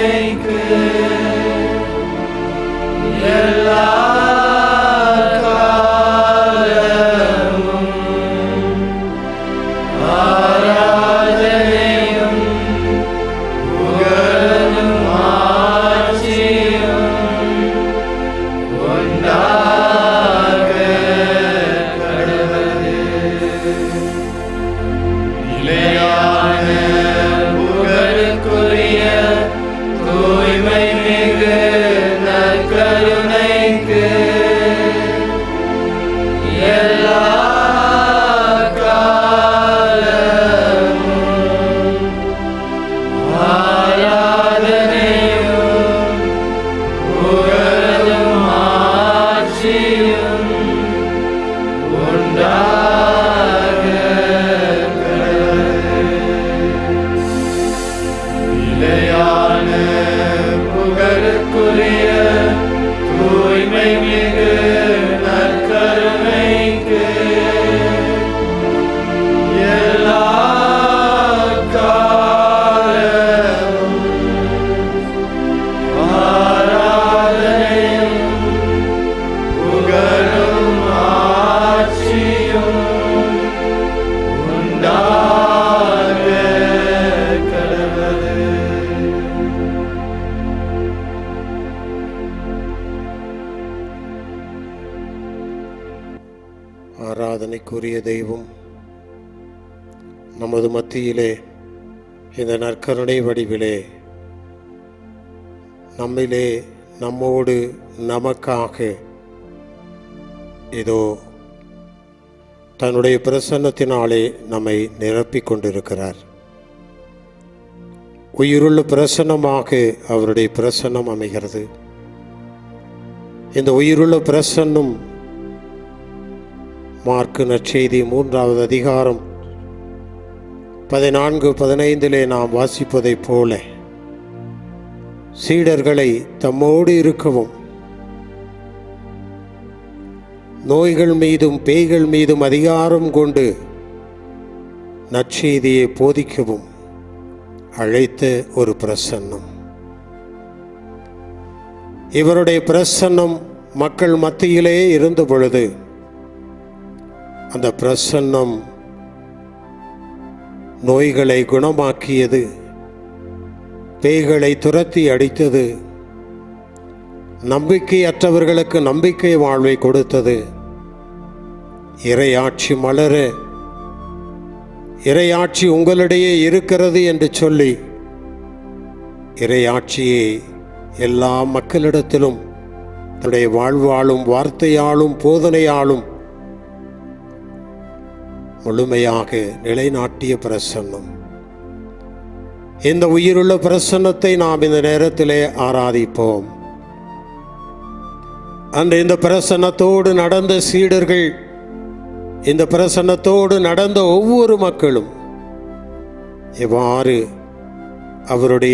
கருணைக்கு எல்லா காலமும் ஆராதனையும் புகழும் ஆட்சியும் உண்டாக கடவுளே. நிலையான புகழுக்குரிய தூய்மை மிகு நற்கருணைக்கு எல்லா காலமும் ஆராதனையும் புகழும் ஆட்சியும் உண்டாக நிலையான புகழுக்குரிய தூய்மை மிகு நற்கருணைக்கு எல்லா காலமும் ஆராதனையும் புகழும் ஆட்சியும் உண்டாக கடவுளே. ஆராதனைக்குரிய தெய்வம் நமது மத்தியிலே இந்த நற்கருணை வடிவிலே நம்மிலே நம்மோடு நமக்காக இதோ தன்னுடைய பிரசன்னத்தினாலே நம்மை நிரப்பிக் கொண்டிருக்கிறார் உயிருள்ள பிரசன்னமாக அவருடைய பிரசன்னம் அமைகிறது இந்த உயிருள்ள பிரசன்னம் மார்க்கு நற்செய்தி மூன்றாவது அதிகாரம் பதினான்கு பதினைந்திலே நாம் வாசிப்பதைப் போல சீடர்களை தம்மோடு இருக்கவும் நோய்கள் மீதும் பேய்கள் மீதும் அதிகாரம் கொண்டு நற்செய்தியை போதிக்கவும் அழைத்த ஒரு பிரசன்னம் இவருடைய பிரசன்னம் மக்கள் மத்தியிலே இருந்த பொழுது அந்த பிரசன்னம் நோய்களை குணமாக்கியது பேய்களை துரத்தி அடித்தது நம்பிக்கையற்றவர்களுக்கு நம்பிக்கை வாழ்வை கொடுத்தது இறையாட்சி மலர இறையாட்சி உங்களிடையே இருக்கிறது என்று சொல்லி இறையாட்சியை எல்லா மக்களிடத்திலும் தன்னுடைய வாழ்வாலும் வார்த்தையாலும் போதனையாலும் முழுமையாக நிலைநாட்டிய பிரசன்னம் இந்த உயிருள்ள பிரசன்னத்தை நாம் இந்த நேரத்திலே ஆராதிப்போம் அன்று இந்த பிரசன்னத்தோடு நடந்த சீடர்கள் இந்த பிரசன்னத்தோடு நடந்த ஒவ்வொரு மக்களும் எவ்வாறு அவருடைய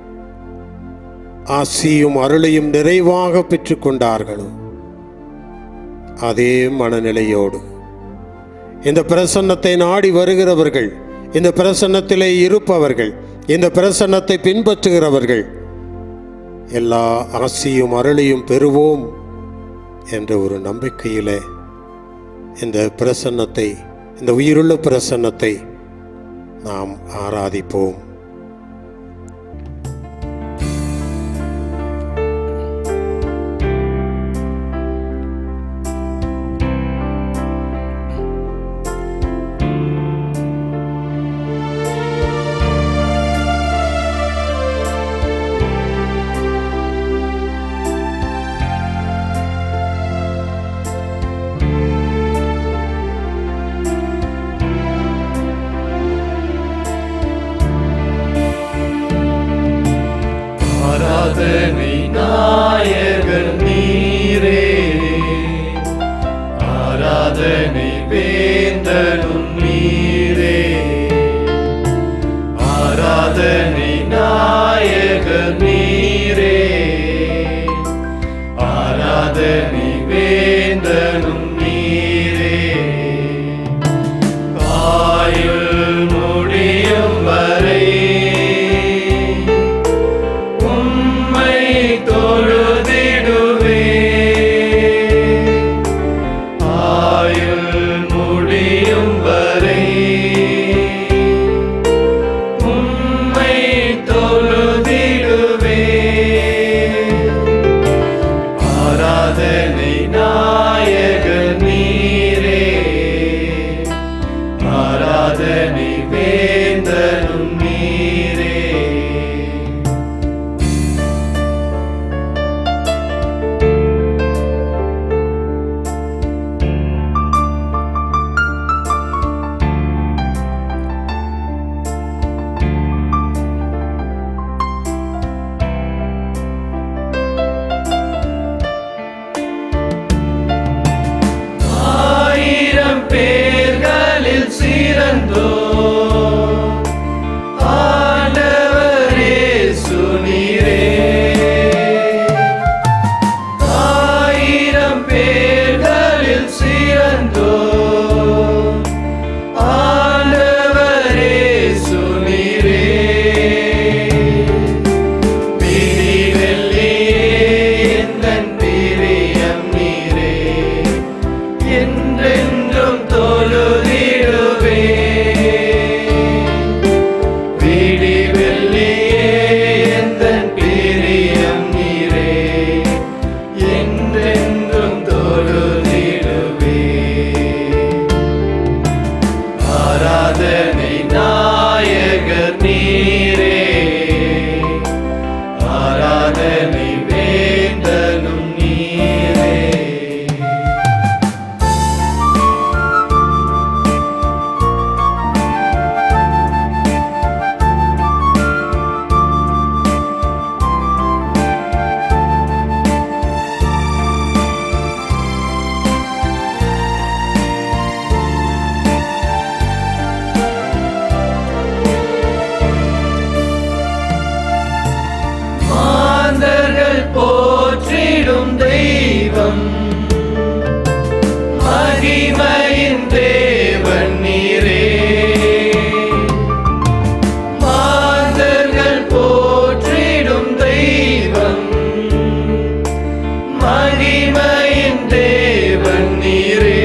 ஆசியும் அருளையும் நிறைவாக பெற்றுக்கொண்டார்களோ அதே மனநிலையோடு இந்த பிரசன்னத்தை நாடி வருகிறவர்கள் இந்த பிரசன்னத்திலே இருப்பவர்கள் இந்த பிரசன்னத்தை பின்பற்றுகிறவர்கள் எல்லா ஆசியும் அருளையும் பெறுவோம் என்ற ஒரு நம்பிக்கையிலே இந்த பிரசன்னத்தை இந்த உயிருள்ள பிரசன்னத்தை நாம் ஆராதிப்போம் ஆராதனை நாயகர் நீரே ஆராதனை வேந்தனும் நீரே ஆராதனை நாயகர் நீரே ஆராதனை வேந்தனும் நீரே ஆயுள் முடியும் வரை தெய்வம் மகிமையின் தேவன் நீரே மாந்தர்கள் போற்றிடும் தெய்வம் மகிமையின் தேவன் நீரே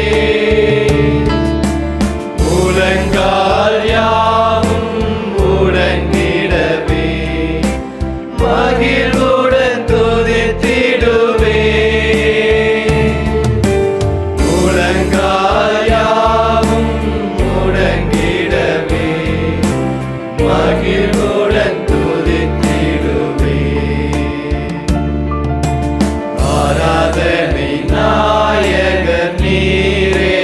முழங்கால் யாவும் முடங்கிடவே மகிழ்வுடன் துதித்திடுவே முழங்கால் யாவும் முடங்கிடவே மகிழ்வுடன் துதித்திடுவே ஆராதனை நாயகர் நீரே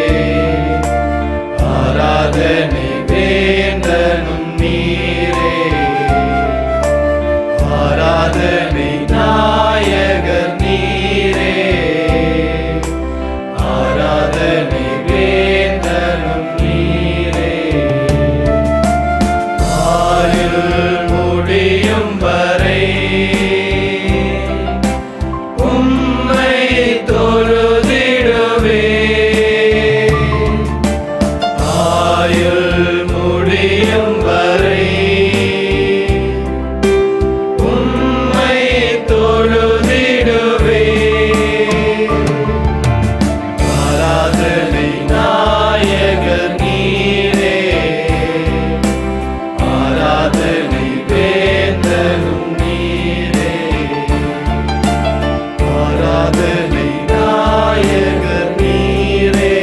ஆராதனை வேந்தனும் நீரே ஆராதனை நாயகர் நீரே ஆராதனை வேந்தனும் நீரே ஆயுள் முடியும் வரை உம்மை தொழுதிடுவே ஆயுள் முடியும் வரை உம்மை தொழுதிடுவே ஆராதனை நாயகர் நீரே ஆராதனை வேந்தனும் நீரே ஆராதனை நாயகர் நீரே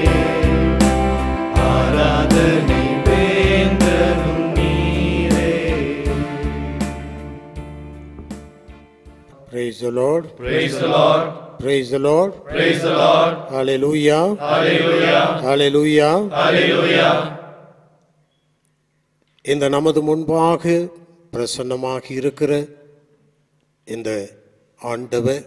ஆராதனை வேந்தனும் நீரே Praise the Lord. Praise the Lord. Praise the Lord. Praise the Lord. Hallelujah. Hallelujah. Hallelujah. Hallelujah. இந்த நமது முன்பாக பிரசன்னமாக இருக்கிற இந்த ஆண்டவர்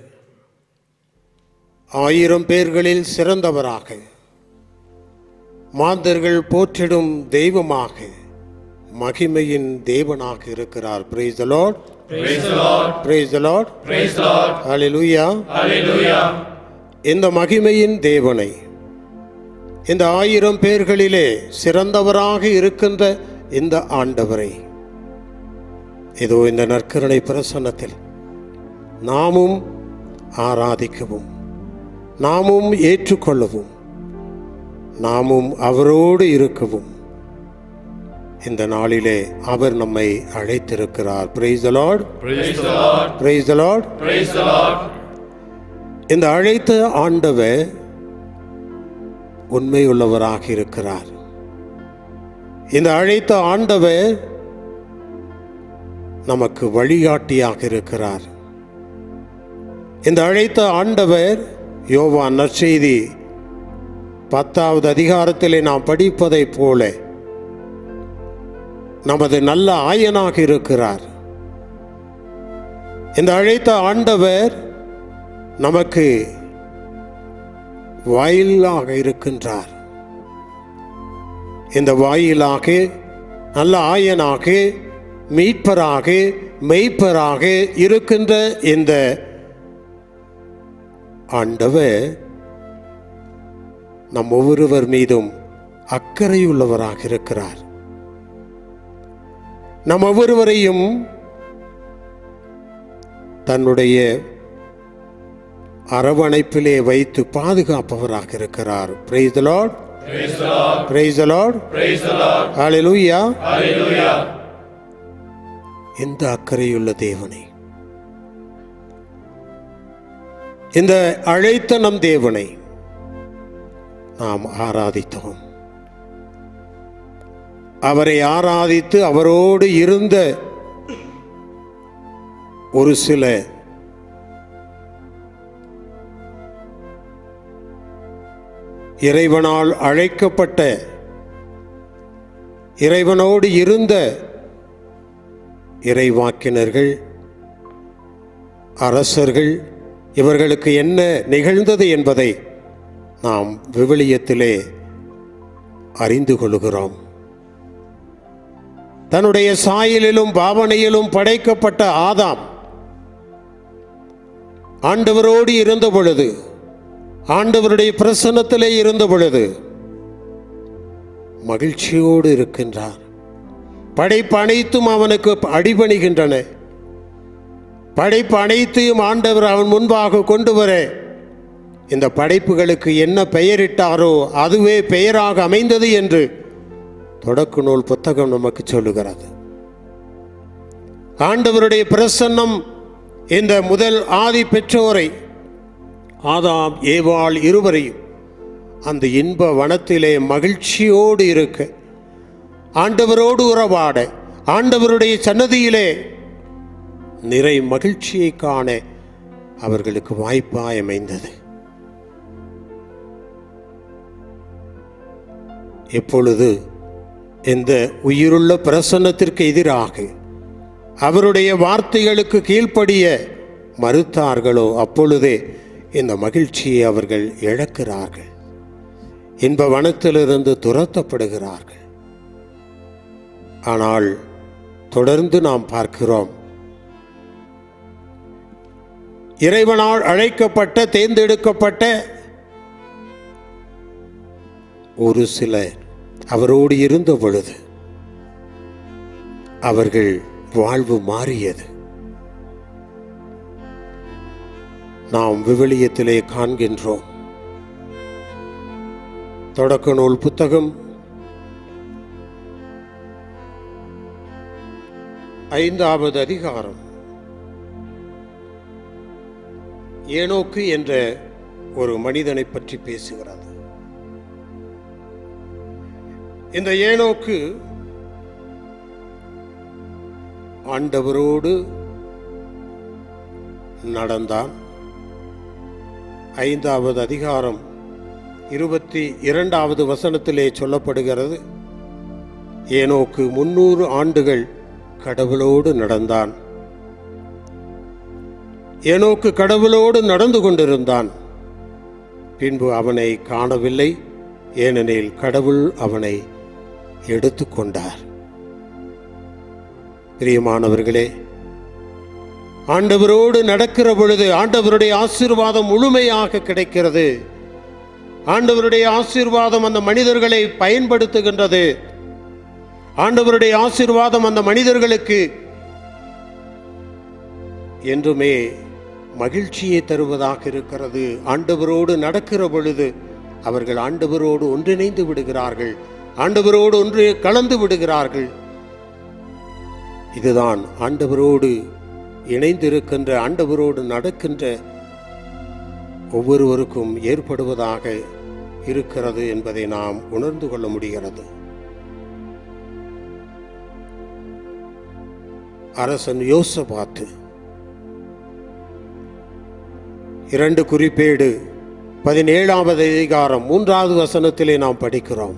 ஆயிரம் பேர்களில் சிறந்தவராக மாந்தர்கள் போற்றிடும் தெய்வமாக மகிமையின் தேவனாக இருக்கிறார் praise the lord Praise the Lord. praise the lord Praise the Lord. hallelujah Hallelujah. இந்த மகிமையின் தேவனை இந்த ஆயிரம் பேர்களிலே சிறந்தவராக இருக்கின்ற இந்த ஆண்டவரை இதோ இந்த நற்கருணை பிரசன்னத்தில் நாமும் ஆராதிக்கவும் நாமும் ஏற்றுக்கொள்ளவும் நாமும் அவரோடு இருக்கவும் இந்த நாளிலே அவர் நம்மை அழைத்திருக்கிறார் praise the Lord Praise the Lord. Praise the Lord Praise the Lord. இந்த அழைத்த ஆண்டவர் உண்மையுள்ளவராக இருக்கிறார் இந்த அழைத்த ஆண்டவர் நமக்கு வழிகாட்டியாக இருக்கிறார் இந்த அழைத்த ஆண்டவர் யோவான் நற்செய்தி பத்தாவது அதிகாரத்திலே நாம் படிப்பதைப் போல நமது நல்ல ஆயனாக இருக்கிறார் இந்த அழைத்த ஆண்டவர் நமக்கு வாயிலாக இருக்கின்றார் இந்த வாயிலாக நல்ல ஆயனாக மீட்பராக மெய்ப்பராக இருக்கின்ற இந்த ஆண்டவர் நம் ஒவ்வொருவர் மீதும் அக்கறையுள்ளவராக இருக்கிறார் நம் ஒவ்வொருவரையும் தன்னுடைய அரவணைப்பிலே வைத்து பாதுகாப்பவராக இருக்கிறார் praise the Lord Praise the Lord. Praise the Lord Praise the Lord. ஹalleluya Hallelujah. இந்த அக்கறையுள்ள தேவனை இந்த அழைத்த நம் தேவனை நாம் ஆராதித்தோம் அவரை ஆராதித்து அவரோடு இருந்த ஒரு சில இறைவனால் அழைக்கப்பட்ட இறைவனோடு இருந்த இறைவாக்கினர்கள் அரசர்கள் இவர்களுக்கு என்ன நிகழ்ந்தது என்பதை நாம் விவிலியத்திலே அறிந்து கொள்கிறோம் தன்னுடைய சாயலிலும் பாவனையிலும் படைக்கப்பட்ட ஆதாம் ஆண்டவரோடு இருந்த பொழுது ஆண்டவருடைய பிரசன்னத்திலே இருந்த பொழுது மகிழ்ச்சியோடு இருக்கின்றார் படைப்பு அனைத்தும் அவனுக்கு அடிபணிகின்றன படைப்பு அனைத்தையும் ஆண்டவர் அவன் முன்பாக கொண்டு வர இந்த படைப்புகளுக்கு என்ன பெயரிட்டாரோ அதுவே பெயராக அமைந்தது என்று தொடக்க நூல் புத்தகம் நமக்கு சொல்லுகிறது ஆண்டவருடைய பிரசன்னம் இந்த முதல் ஆதி பெற்றோரை ஆதாம் ஏவாள் இருவரையும் அந்த இன்ப வனத்திலே மகிழ்ச்சியோடு இருக்க ஆண்டவரோடு உறவாட ஆண்டவருடைய சன்னதியிலே நிறை மகிழ்ச்சியை காண அவர்களுக்கு வாய்ப்பாய் அமைந்தது எப்பொழுது இந்த உயிருள்ள பிரசன்னத்திற்கு எதிராக அவருடைய வார்த்தைகளுக்கு கீழ்ப்படிய மறுத்தார்களோ அப்பொழுதே இந்த மகிழ்ச்சியை அவர்கள் இழக்கிறார்கள் இன்ப வனத்திலிருந்து துரத்தப்படுகிறார்கள் ஆனால் தொடர்ந்து நாம் பார்க்கிறோம் இறைவனால் அழைக்கப்பட்ட தேர்ந்தெடுக்கப்பட்ட ஒரு சிலர் அவரோடு இருந்த பொழுது அவர்கள் வாழ்வு மாறியது நாம் விவிலியத்திலே காண்கின்றோம் தொடக்க நூல் புத்தகம் ஐந்தாவது அதிகாரம் ஏனோக்கு என்ற ஒரு மனிதனை பற்றி பேசுகிறது இந்த ஏனோக்கு ஆண்டவரோடு நடந்தான் ஐந்தாவது அதிகாரம் இருபத்தி இரண்டாவது வசனத்திலே சொல்லப்படுகிறது ஏனோக்கு முன்னூறு ஆண்டுகள் கடவுளோடு நடந்தான் ஏனோக்கு கடவுளோடு நடந்து கொண்டிருந்தான் பின்பு அவனை காணவில்லை ஏனெனில் கடவுள் அவனை எடுத்துக்கொண்டார் பிரியமானவர்களே ஆண்டவரோடு நடக்கிற பொழுது ஆண்டவருடைய ஆசீர்வாதம் முழுமையாக கிடைக்கிறது ஆண்டவருடைய ஆசீர்வாதம் அந்த மனிதர்களை பயன்படுத்துகின்றது ஆண்டவருடைய ஆசீர்வாதம் அந்த மனிதர்களுக்கு என்றுமே மகிழ்ச்சியை தருவதாக இருக்கிறது ஆண்டவரோடு நடக்கிற பொழுது அவர்கள் ஆண்டவரோடு ஒன்றிணைந்து விடுகிறார்கள் ஆண்டவரோடு ஒன்று கலந்து விடுகிறார்கள் இதுதான் ஆண்டவரோடு இணைந்திருக்கின்ற ஆண்டவரோடு நடக்கின்ற ஒவ்வொருவருக்கும் ஏற்படுவதாக இருக்கிறது என்பதை நாம் உணர்ந்து கொள்ள முடிகிறது அரசன் யோசபாத்து இரண்டு குறிப்பேடு பதினேழாவது அதிகாரம் மூன்றாவது வசனத்திலே நாம் படிக்கிறோம்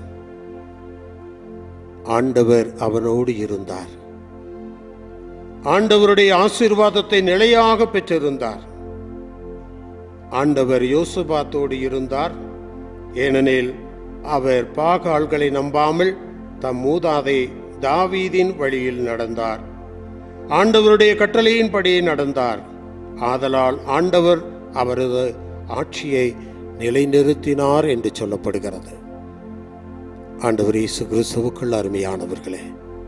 ஆண்டவர் அவனோடு இருந்தார் ஆண்டவருடைய ஆசீர்வாதத்தை நிலையாக பெற்றிருந்தார் ஆண்டவர் யோசபாத்தோடு இருந்தார் ஏனெனில் அவர் பாகால்களை நம்பாமல் தம் மூதாதை தாவீதின் வழியில் நடந்தார் ஆண்டவருடைய கட்டளையின்படி நடந்தார் ஆதலால் ஆண்டவர் அவரது ஆட்சியை நிலைநிறுத்தினார் என்று சொல்லப்படுகிறது ஆண்டவர் இயேசு கிறிஸ்துவுக்குள் அருமையானவர்களே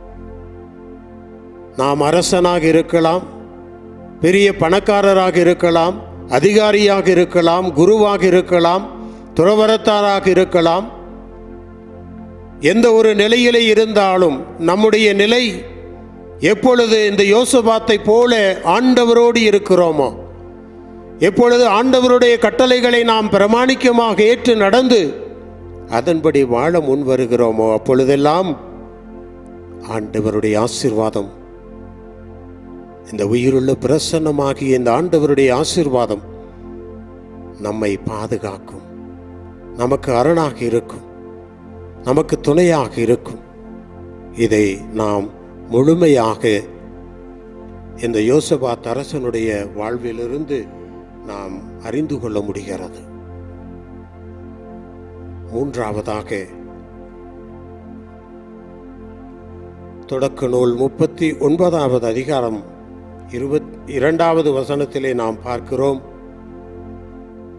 நாம் அரசனாக இருக்கலாம் பெரிய பணக்காரராக இருக்கலாம் அதிகாரியாக இருக்கலாம் குருவாக இருக்கலாம் துறவரத்தாராக இருக்கலாம் எந்த ஒரு நிலையிலே இருந்தாலும் நம்முடைய நிலை எப்பொழுது இந்த யோசபாத்தை போல ஆண்டவரோடு இருக்கிறோமோ எப்பொழுது ஆண்டவருடைய கட்டளைகளை நாம் பிரமாணிக்கமாக ஏற்று நடந்து அதன்படி வாழ முன் வருகிறோமோ அப்பொழுதெல்லாம் ஆண்டவருடைய ஆசீர்வாதம் இந்த உயிருள்ள பிரசன்னமாகிய இந்த ஆண்டவருடைய ஆசீர்வாதம் நம்மை பாதுகாக்கும் நமக்கு அரணாக இருக்கும் நமக்கு துணையாக இருக்கும் இதை நாம் முழுமையாக இந்த யோசபாத் அரசனுடைய வாழ்விலிருந்து நாம் அறிந்து கொள்ள முடிகிறது மூன்றாவதாக தொடக்க நூல் முப்பத்தி ஒன்பதாவது அதிகாரம் இருபத் இரண்டாவது வசனத்திலே நாம் பார்க்கிறோம்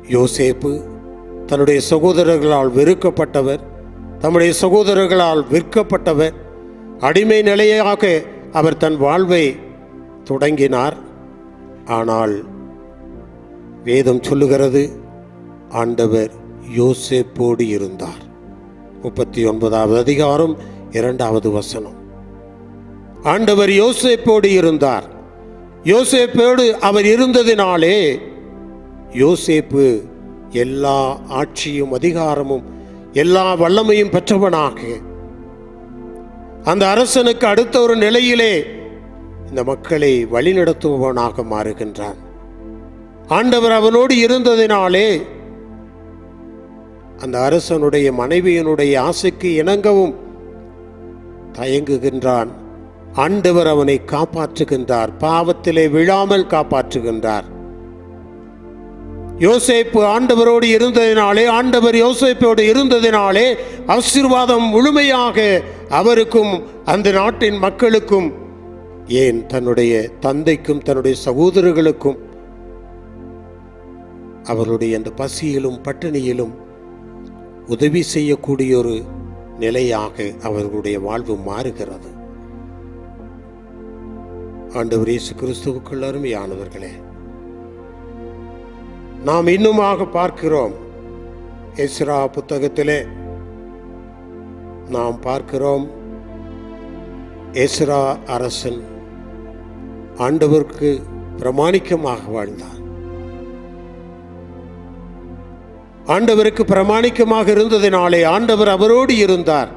யோசேப்பு தன்னுடைய சகோதரர்களால் வெறுக்கப்பட்டவர் தம்முடைய சகோதரர்களால் விற்கப்பட்டவர் அடிமை நிலையாக அவர் தன் வாழ்வை தொடங்கினார் ஆனால் வேதம் சொல்லுகிறது ஆண்டவர் யோசேப்போடு இருந்தார் முப்பத்தி ஒன்பதாவது அதிகாரம் இரண்டாவது வசனம் ஆண்டவர் யோசேப்போடு இருந்தார் யோசேப்போடு அவர் இருந்ததினாலே யோசேப்பு எல்லா ஆட்சியும் அதிகாரமும் எல்லா வல்லமையும் பெற்றவனாக அந்த அரசனுக்கு அடுத்த ஒரு நிலையிலே இந்த மக்களை வழிநடத்துபவனாக மாறுகின்றான் ஆண்டவர் அவனோடு இருந்ததினாலே அந்த அரசனுடைய மனைவியினுடைய ஆசைக்கு இணங்கவும் தயங்குகின்றான் ஆண்டவர் அவனை காப்பாற்றுகின்றார் பாவத்திலே விழாமல் காப்பாற்றுகின்றார் யோசேப்பு ஆண்டவரோடு இருந்ததினாலே ஆண்டவர் யோசேப்போடு இருந்ததினாலே ஆசீர்வாதம் முழுமையாக அவருக்கும் அந்த நாட்டின் மக்களுக்கும் ஏன் தன்னுடைய தந்தைக்கும் தன்னுடைய சகோதரர்களுக்கும் அவருடைய அந்த பசியிலும் பட்டினியிலும் உதவி செய்யக்கூடிய ஒரு நிலையாக அவர்களுடைய வாழ்வு மாறுகிறது ஆண்டவர் இயேசு கிறிஸ்துவுக்குள் அருமையானவர்களே நாம் இன்னுமாக பார்க்கிறோம் எஸ்ரா புத்தகத்திலே நாம் பார்க்கிறோம் எஸ்ரா அரசன் ஆண்டவருக்கு பிரமாணிக்கமாக வாழ்ந்தார் ஆண்டவருக்கு பிரமாணிக்கமாக இருந்ததினாலே ஆண்டவர் அவரோடு இருந்தார்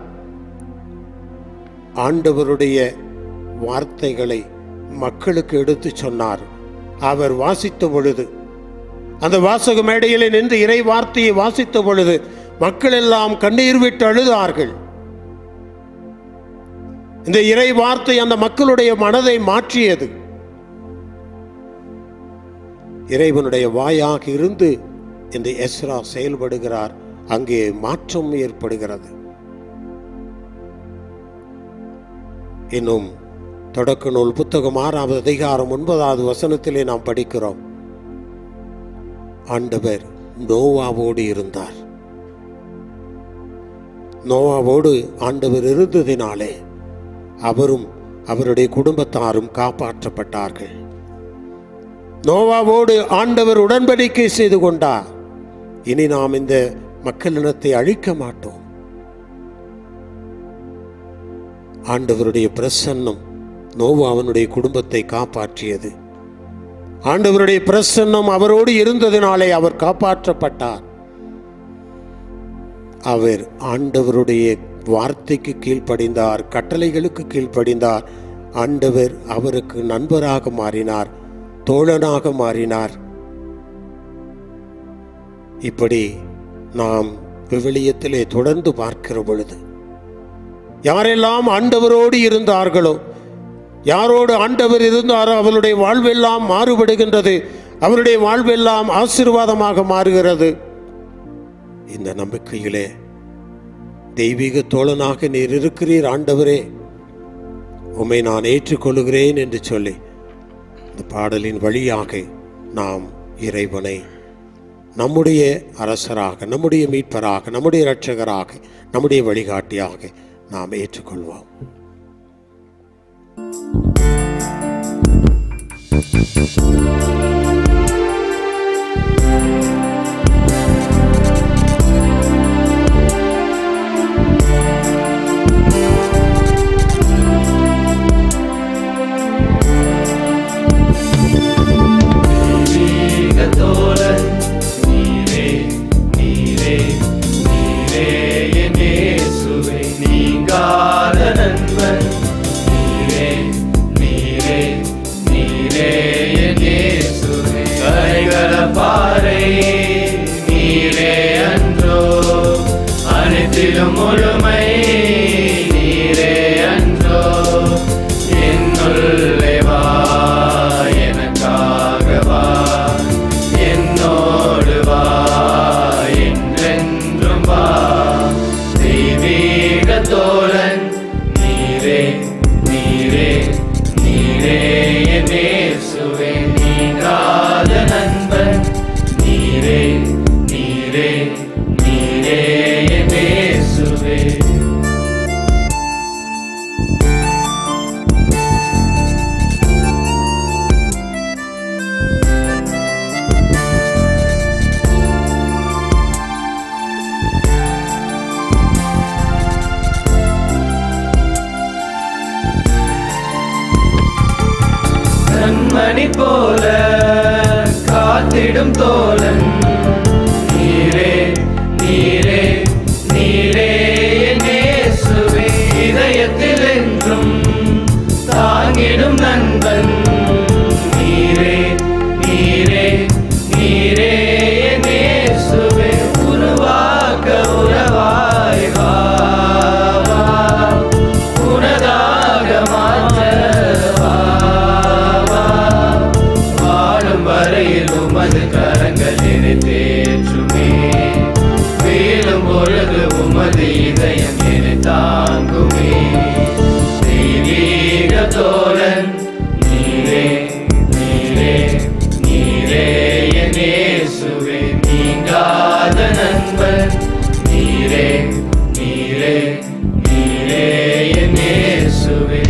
ஆண்டவருடைய வார்த்தைகளை மக்களுக்கு எடுத்து சொன்னார் அவர் வாசித்த பொழுது அந்த வாசக மேடையிலே நின்று இறை வார்த்தையை வாசித்த பொழுது மக்கள் எல்லாம் கண்ணீர் விட்டு அழுதார்கள் இந்த இறை வார்த்தை அந்த மக்களுடைய மனதை மாற்றியது இறைவனுடைய வாயாக இருந்து இந்த எஸ்ரா செயல்படுகிறார் அங்கே மாற்றம் ஏற்படுகிறது இன்னும் தொடக்க நூல் புத்தகம் ஆறாவது அதிகாரம் ஒன்பதாவது வசனத்திலே நாம் படிக்கிறோம் ஆண்டவர் நோவாவோடு இருந்தார் நோவாவோடு ஆண்டவர் இருந்ததினாலே அவரும் அவருடைய குடும்பத்தாரும் காப்பாற்றப்பட்டார்கள் நோவாவோடு ஆண்டவர் உடன்படிக்கை செய்து கொண்டார் இனி நாம் இந்த மக்களினத்தை அழிக்க மாட்டோம் ஆண்டவருடைய பிரசன்னம் நோவாவனுடைய குடும்பத்தை காப்பாற்றியது ஆண்டவருடைய பிரசன்னம் அவரோடு இருந்ததினாலே அவர் காப்பாற்றப்பட்டார் அவர் ஆண்டவருடைய வார்த்தைக்கு கீழ்ப்படிந்தார் கட்டளைகளுக்கு கீழ்ப்படிந்தார் ஆண்டவர் அவருக்கு நண்பராக மாறினார் தோழனாக மாறினார் இப்படி நாம் விவிலியத்திலே தொடர்ந்து பார்க்கிற பொழுது யாரெல்லாம் ஆண்டவரோடு இருந்தார்களோ யாரோடு ஆண்டவர் இருந்தாரோ அவருடைய வாழ்வெல்லாம் மாறுபடுகின்றது அவருடைய வாழ்வெல்லாம் ஆசீர்வாதமாக மாறுகிறது இந்த நம்பிக்கையிலே தெய்வீக தோழனாக நீர் இருக்கிறீர் ஆண்டவரே உம்மை நான் ஏற்றுக்கொள்கிறேன் என்று சொல்லி இந்த பாடலின் வழியாக நாம் இறைவனை நம்முடைய அரசராக நம்முடைய மீட்பராக நம்முடைய இரட்சகராக நம்முடைய வழிகாட்டியாக நாம் ஏற்றுக்கொள்வோம் தோழன் நீரே நீரே நீரே என் இயேசுவே நீங்காத நண்பன் நீரே நீரே நீரே என் இயேசுவே கரைகள பாறை நீரே அன்றோ அனைத்திலும் முழுமை நீரே அன்றோ என்னுள்ளே வா எனக்காக வா என்னோடு வா என்றென்றும் வா தெய்வீக தோழன் நீரே நீரே நீரே என் இயேசுவே நீங்காத நண்பன் நீரே கண்மணி போல காத்திடும் தோழன் நீரே நீரே நீரே என் இயேசுவே இதயத்தில் என்றும் தாங்கிடும் நண்பன் நீரே நீரே நீரே என் இயேசுவே உருவாக்க உறவாய் வா வா. உனதாக மாற்ற வா வா. வாழும் வரையில் உமது கரங்கள் என்னை தேற்றுமே வீழும் பொழுது உமது இதயம் என்னை தாங்குமே தெய்வீக தோழன் நீரே நீரே நீரே என் இயேசுவே நீங்காத நண்பன் நீரே நீரே நீரே என் இயேசுவே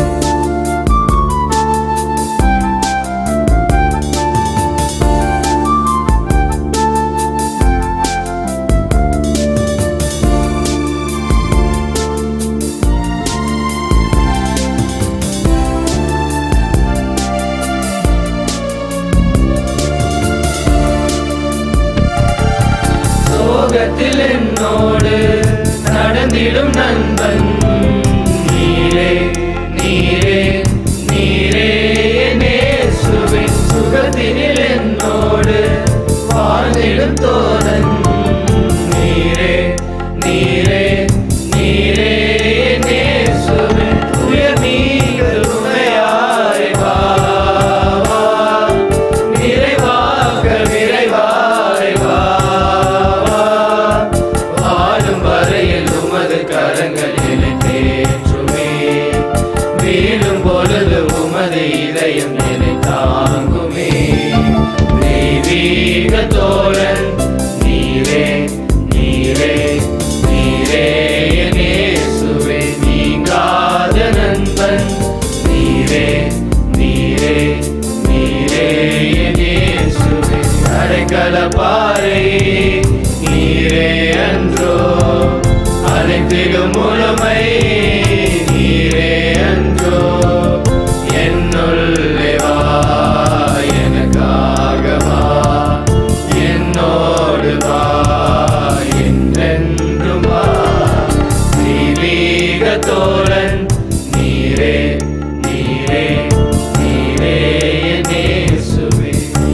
சோகத்தில் என்னோடு நடந்திடும் நண்பன் நீரே நீரே நீரே என் இயேசுவே சுகத்தினில் என்னோடு வாழ்ந்திடும் தோழன் நீரே நீரே நீரே என் இயேசுவே உயர் நீங்கள் உண்மையாய் வா வா. நிறைவாக விரைவாய் வா வா. வாழும் வரையில் உமது கரங்கள் என்னை தேற்றுமே வீழும் பொழுது உமது இதயம் என்னை தாங்குமே தெய்வீக தோழன் நீரே நீரே நீரே என் இயேசுவே நீங்காத நண்பன் நீரே நீரே நீரே என் இயேசுவே அடைக்கல பாறை நீரே அன்றோ அனைத்திலும் முழுமை நீரே அன்றோ என்னுள்ளே வா எனக்காக வா என்னோடு வா என்றென்றும் வா தெய்வீக தோழன் நீரே நீரே நீரே என் இயேசுவே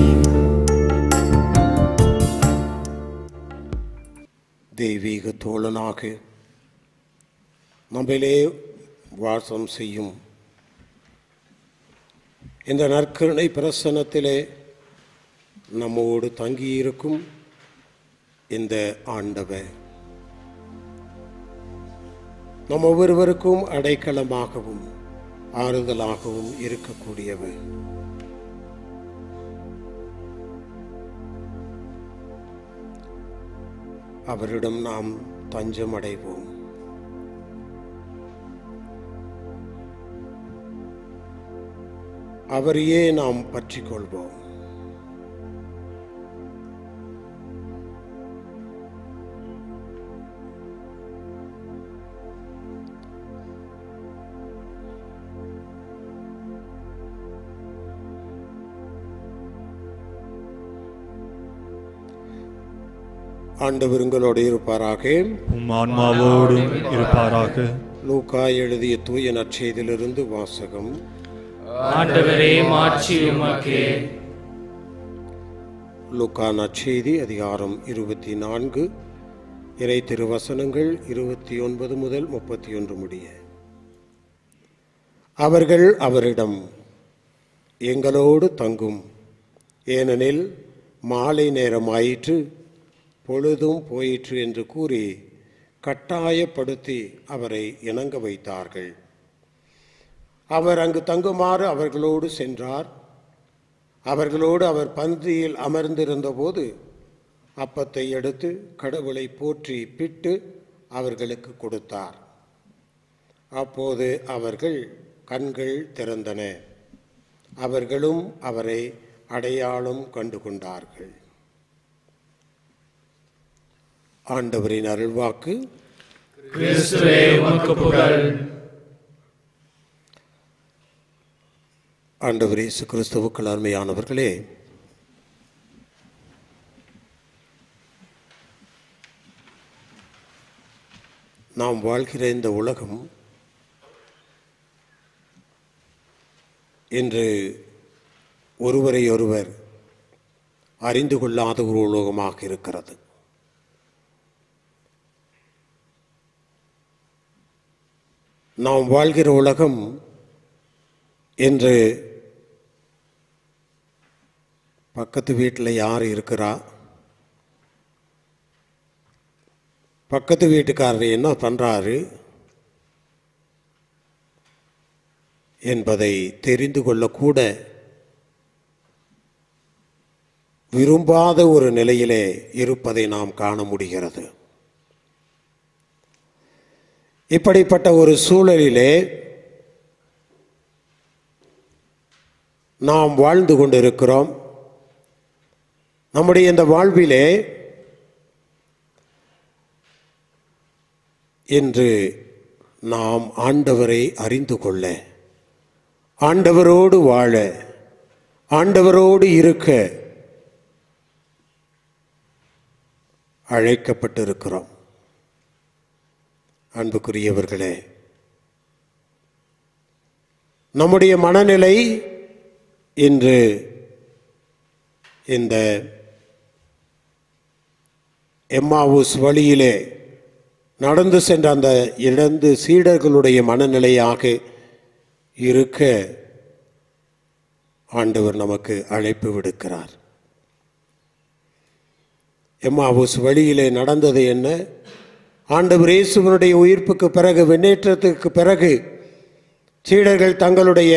தெய்வீக தோழனாக நம்மிலே வாசம் செய்யும் இந்த நற்கருணை பிரசனத்திலே நம்மோடு தங்கியிருக்கும் இந்த ஆண்டவர் நம் ஒவ்வொருவருக்கும் அடைக்கலமாகவும் ஆறுதலாகவும் இருக்கக்கூடியவர் அவரிடம் நாம் தஞ்சம் அடைவோம் அவரையே நாம் பற்றிக் கொள்வோம் ஆண்டவர் உங்களோடு இருப்பாராக உம் ஆன்மாவோடும் இருப்பாராக லூக்கா எழுதிய தூய நற்செய்தியிலிருந்து வாசகம் ஆண்டவரே மாட்சி உமக்கே லூக்கா நற்செய்தி அதிகாரம் இருபத்தி நான்கு இறை திருவசனங்கள் இருபத்தி ஒன்பது முதல் முப்பத்தி ஒன்று முடிய அவர்கள் அவரிடம் எங்களோடு தங்கும் ஏனெனில் மாலை நேரம் ஆயிற்று பொழுதும் போயிற்று என்று கூறி கட்டாயப்படுத்தி அவரை இணங்க வைத்தார்கள் அவர் அங்கு தங்குமாறு அவர்களோடு சென்றார் அவர்களோடு அவர் பந்தியில் அமர்ந்திருந்தபோது அப்பத்தை எடுத்து கடவுளை போற்றி பிட்டு அவர்களுக்கு கொடுத்தார் அப்போது அவர்கள் கண்கள் திறந்தன அவர்களும் அவரை அடையாளம் கண்டு கொண்டார்கள் ஆண்டவரின் அருள்வாக்கு கிறிஸ்துவே உமக்கு புகழ் ஆண்டவர் இயேசு கிறிஸ்துவுக்கள் அருமையானவர்களே நாம் வாழ்கிற இந்த உலகம் இன்று ஒருவரை ஒருவர் அறிந்து கொள்ளாத ஒரு உலகமாக இருக்கிறது நாம் வாழ்கிற உலகம் இன்று பக்கத்து வீட்டில் யார் இருக்கிறா பக்கத்து வீட்டுக்காரர் என்ன பண்ணுறாரு என்பதை தெரிந்து கொள்ளக்கூட விரும்பாத ஒரு நிலையிலே இருப்பதை நாம் காண முடிகிறது இப்படிப்பட்ட ஒரு சூழலிலே நாம் வாழ்ந்து கொண்டிருக்கிறோம் நம்முடைய இந்த வாழ்விலே இன்று நாம் ஆண்டவரை அறிந்து கொள்ள ஆண்டவரோடு வாழ ஆண்டவரோடு இருக்க அழைக்கப்பட்டிருக்கிறோம் அன்புக்குரியவர்களே நம்முடைய மனநிலை இன்று இந்த எம்மாவூஸ் வழியிலே நடந்து சென்ற அந்த இழந்து சீடர்களுடைய மனநிலையாக இருக்க ஆண்டவர் நமக்கு அழைப்பு விடுக்கிறார் எம்மாவூஸ் வழியிலே நடந்தது என்ன ஆண்டவர் இயேசுவனுடைய உயிர்ப்புக்கு பிறகு விண்ணேற்றத்துக்கு பிறகு சீடர்கள் தங்களுடைய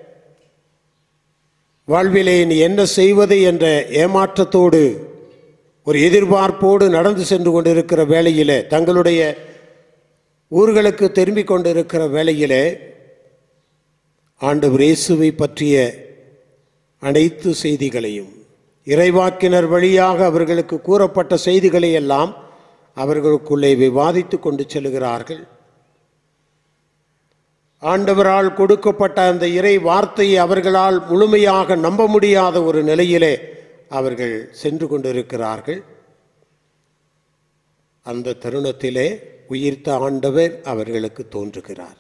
வாழ்விலே இனி என்ன செய்வது என்ற ஏமாற்றத்தோடு ஒரு எதிர்பார்ப்போடு நடந்து சென்று கொண்டிருக்கிற வேளையிலே தங்களுடைய ஊர்களுக்கு திரும்பிக் கொண்டிருக்கிற வேளையிலே ஆண்டவர் இயேசுவை பற்றிய அனைத்து செய்திகளையும் இறைவாக்கினர் வழியாக அவர்களுக்கு கூறப்பட்ட செய்திகளை எல்லாம் அவர்களுக்குள்ளே விவாதித்து கொண்டு செல்கிறார்கள் ஆண்டவரால் கொடுக்கப்பட்ட அந்த இறை வார்த்தையை அவர்களால் முழுமையாக நம்ப முடியாத ஒரு நிலையிலே அவர்கள் சென்று கொண்டிருக்கிறார்கள் அந்த தருணத்திலே உயிர்த்த ஆண்டவர் அவர்களுக்கு தோன்றுகிறார்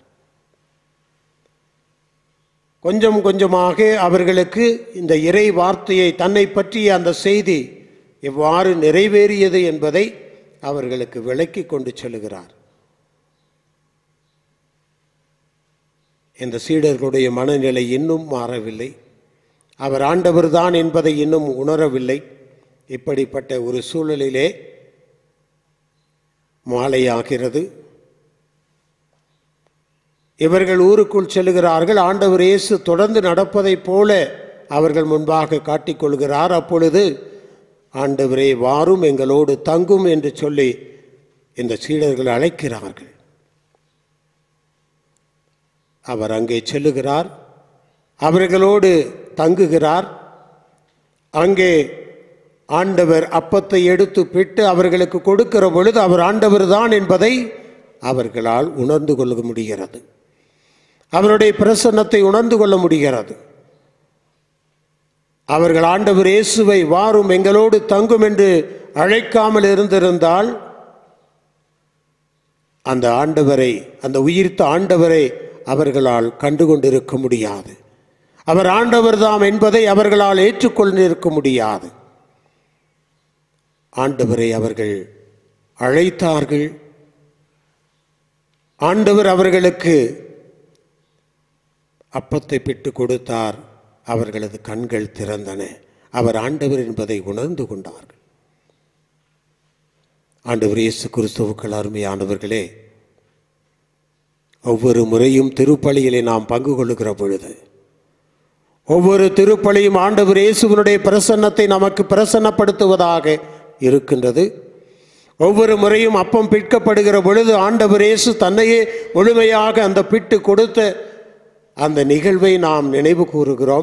கொஞ்சம் கொஞ்சமாக அவர்களுக்கு இந்த இறை வார்த்தையை தன்னை பற்றிய அந்த செய்தி எவ்வாறு நிறைவேறியது என்பதை அவர்களுக்கு விளக்கி கொண்டு செல்கிறார் இந்த சீடர்களுடைய மனநிலை இன்னும் மாறவில்லை அவர் ஆண்டவர்தான் என்பதை இன்னும் உணரவில்லை இப்படிப்பட்ட ஒரு சூழலிலே மாலையாகிறது இவர்கள் ஊருக்குள் செல்லுகிறார்கள் ஆண்டவர் இயேசு தொடர்ந்து நடப்பதைப் போல அவர்கள் முன்பாக காட்டிக்கொள்கிறார் அப்பொழுது ஆண்டவரே வாரும் எங்களோடு தங்கும் என்று சொல்லி இந்த சீடர்கள் அழைக்கிறார்கள் அவர் அங்கே செல்லுகிறார் அவர்களோடு தங்குகிறார் அங்கே ஆண்டவர் அப்பத்தை எடுத்து பிட்டு அவர்களுக்கு கொடுக்கிற பொழுது அவர் ஆண்டவர் தான் என்பதை அவர்களால் உணர்ந்து கொள்ள முடிகிறது அவருடைய பிரசன்னத்தை உணர்ந்து கொள்ள முடிகிறது அவர்கள் ஆண்டவர் இயேசுவை வாரும் எங்களோடு தங்கும் என்று அழைக்காமல் இருந்திருந்தால் அந்த ஆண்டவரை அந்த உயிர்த்த ஆண்டவரை அவர்களால் கண்டுகொண்டிருக்க முடியாது அவர் ஆண்டவர்தாம் என்பதை அவர்களால் ஏற்றுக்கொண்டிருக்க முடியாது ஆண்டவரை அவர்கள் அழைத்தார்கள் ஆண்டவர் அவர்களுக்கு அப்பத்தை பிட்டு கொடுத்தார் அவர்களது கண்கள் திறந்தன அவர் ஆண்டவர் என்பதை உணர்ந்து கொண்டார்கள் ஆண்டவர் இயேசு கிறிஸ்துவுக்கள் அருமையானவர்களே ஒவ்வொரு முறையும் திருப்பலியிலே நாம் பங்கு கொள்ளுகிற பொழுது ஒவ்வொரு திருப்பலியும் ஆண்டவர் இயேசுவனுடைய பிரசன்னத்தை நமக்கு பிரசன்னப்படுத்துவதாக இருக்கின்றது ஒவ்வொரு முறையும் அப்பம் பிற்கப்படுகிற பொழுது ஆண்டவர் இயேசு தன்னையே முழுமையாக அந்த பிட்டு கொடுத்த அந்த நிகழ்வை நாம் நினைவு கூறுகிறோம்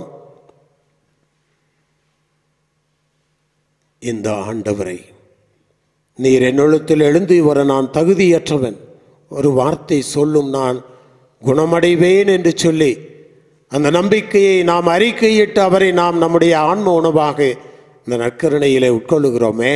இந்த ஆண்டவரை நீர் என்னொழுத்தில் எழுந்து வர நான் தகுதியற்றவன் ஒரு வார்த்தை சொல்லும் நான் குணமடைவேன் என்று சொல்லி அந்த நம்பிக்கையை நாம் அறிக்கையிட்டு அவரை நாம் நம்முடைய ஆன்ம உணவாக இந்த நற்கருணையிலே உட்கொள்ளுகிறோமே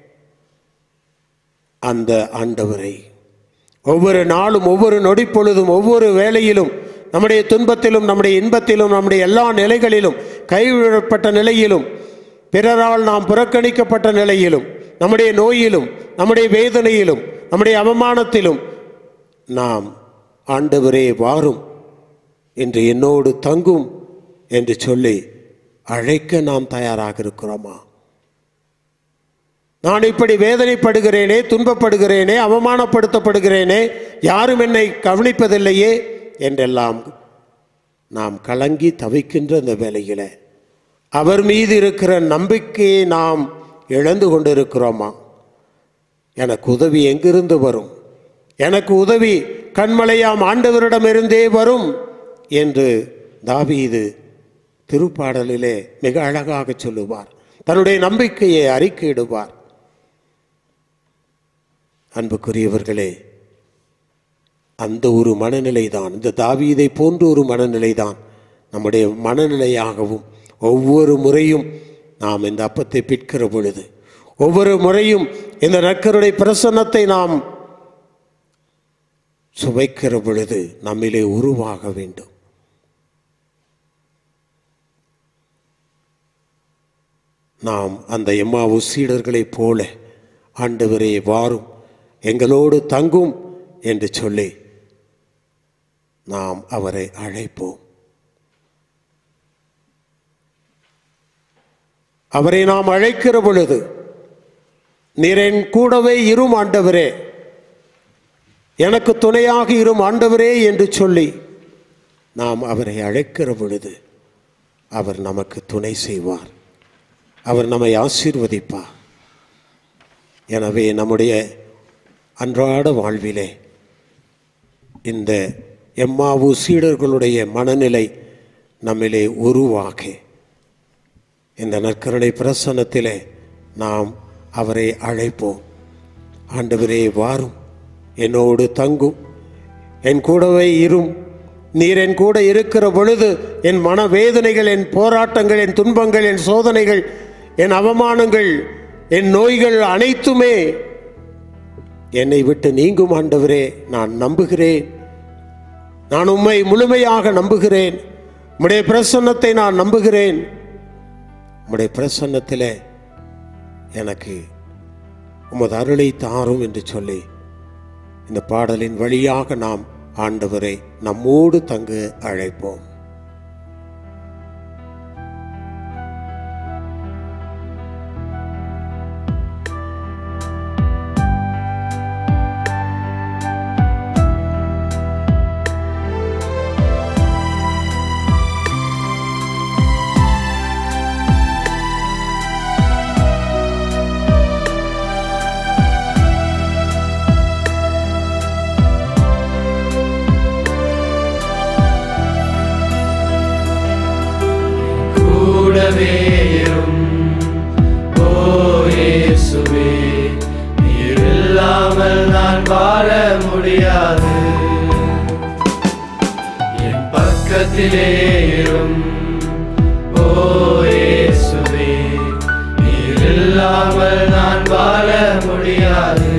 அந்த ஆண்டவரை ஒவ்வொரு நாளும் ஒவ்வொரு நொடி பொழுதும் ஒவ்வொரு வேளையிலும் நம்முடைய துன்பத்திலும் நம்முடைய இன்பத்திலும் நம்முடைய எல்லா நிலைகளிலும் கைவிடப்பட்ட நிலையிலும் பிறரால் நாம் புறக்கணிக்கப்பட்ட நிலையிலும் நம்முடைய நோயிலும் நம்முடைய வேதனையிலும் நம்முடைய அவமானத்திலும் நாம் ஆண்டவரே வாரும் என்று என்னோடு தங்கும் என்று சொல்லி அழைக்க நாம் தயாராக இருக்கிறோமா நான் இப்படி வேதனைப்படுகிறேனே துன்பப்படுகிறேனே அவமானப்படுத்தப்படுகிறேனே யாரும் என்னை கவனிப்பதில்லையே என்றெல்லாம் நாம் கலங்கி தவிக்கின்ற இந்த வேளையில அவர் மீது இருக்கிற நம்பிக்கையை நாம் இழந்து கொண்டிருக்கிறோமா எனக்கு உதவி எங்கிருந்து வரும் எனக்கு உதவி கண்மலையாம் ஆண்டவரிடமிருந்தே வரும் என்று தாவீது திருப்பாடலிலே மிக அழகாக சொல்லுவார் தன்னுடைய நம்பிக்கையை அறிக்கையிடுவார் அன்புக்குரியவர்களே அந்த ஒரு மனநிலை தான் இந்த தாவீதை போன்ற ஒரு மனநிலை தான் நம்முடைய மனநிலையாகவும் ஒவ்வொரு முறையும் நாம் இந்த அப்பத்தை பிற்கிற பொழுது ஒவ்வொரு முறையும் இந்த நற்கருடைய பிரசன்னத்தை நாம் சுவைக்கிற பொழுது நம்மிலே உருவாக வேண்டும் நாம் அந்த எம்மாவு சீடர்களைப் போல ஆண்டவரே வாரும் எங்களோடு தங்கும் என்று சொல்லி நாம் அவரை அழைப்போம் அவரை நாம் அழைக்கிற பொழுது நீர் என் கூடவே இரும் ஆண்டவரே எனக்கு துணையாக இரும் ஆண்டவரே என்று சொல்லி நாம் அவரை அழைக்கிற பொழுது அவர் நமக்கு துணை செய்வார் அவர் நம்மை ஆசீர்வதிப்பார் எனவே நம்முடைய அன்றாட வாழ்விலே இந்த எம்மாவு சீடர்களுடைய மனநிலை நம்மிலே உருவாக இந்த நற்கருணை பிரசன்னத்திலே நாம் அவரை அழைப்போம் ஆண்டவரே வாரும் என்னோடு தங்கும் என் கூடவே இரும் நீர் என் கூட இருக்கிற பொழுது என் மனவேதனைகள் என் போராட்டங்கள் என் துன்பங்கள் என் சோதனைகள் என் அவமானங்கள் என் நோய்கள் அனைத்துமே என்னை விட்டு நீங்கும் ஆண்டவரே நான் நம்புகிறேன் நான் உம்மை முழுமையாக நம்புகிறேன் உம்முடைய பிரசன்னத்தை நான் நம்புகிறேன் உம்முடைய பிரசன்னத்திலே எனக்கு உமது அருளை தாரும் என்று சொல்லி இந்த பாடலின் வழியாக நாம் ஆண்டவரை நம்மோடு தங்க அழைப்போம் கூடவே இரும் ஓ இயேசுவே நீர் இல்லாமல் நான் வாழ முடியாது என் பக்கத்திலே இரும் ஓ இயேசுவே நீர் இல்லாமல் நான் வாழ முடியாது